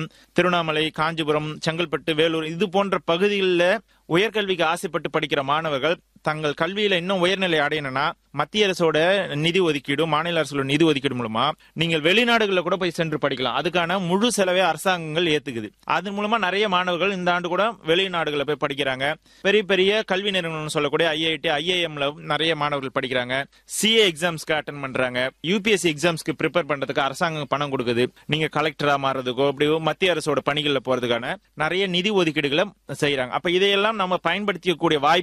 திருவண்ணாமலை காஞ்சிபுரம் செங்கல்பட்டு வேலூர் இது போன்ற பகுதிகளில் உயர்கல்விக்கு ஆசைப்பட்டு படிக்கிற மாணவர்கள் தங்கள் கல்வியில இன்னும் உயர்நிலை அடையணும்னா மத்திய அரசோட நிதி ஒதுக்கீடு மாநில அரசோட நிதி ஒதுக்கீடு மூலமா நீங்கள் வெளிநாடுகளில் கூட போய் சென்று படிக்கலாம் அதுக்கான முழு செலவை அரசாங்கங்கள் ஏத்துக்குது அதன் மூலமா நிறைய மாணவர்கள் இந்த ஆண்டு கூட வெளிநாடுகளில் போய் படிக்கிறாங்க பெரிய பெரிய கல்வி நிறுவனம் சொல்லக்கூடிய ஐஐடி ஐஐஎம்ல நிறைய மாணவர்கள் படிக்கிறாங்க சிஏ எக்ஸாம்ஸ்க்கு அட்டன் பண்றாங்க யூபிஎஸ்சி எக்ஸாம்ஸ்க்கு ப்ரிப்பேர் பண்றதுக்கு அரசாங்கம் பணம் கொடுக்குது நீங்க கலெக்டரா மாறதுக்கோ அப்படி மத்திய அரசோட பணிகளில் போறதுக்கான நிறைய நிதி ஒதுக்கீடுகளை செய்யறாங்க அப்ப இதையெல்லாம் நம்ம பயன்படுத்திக்கக்கூடிய வாய்ப்பு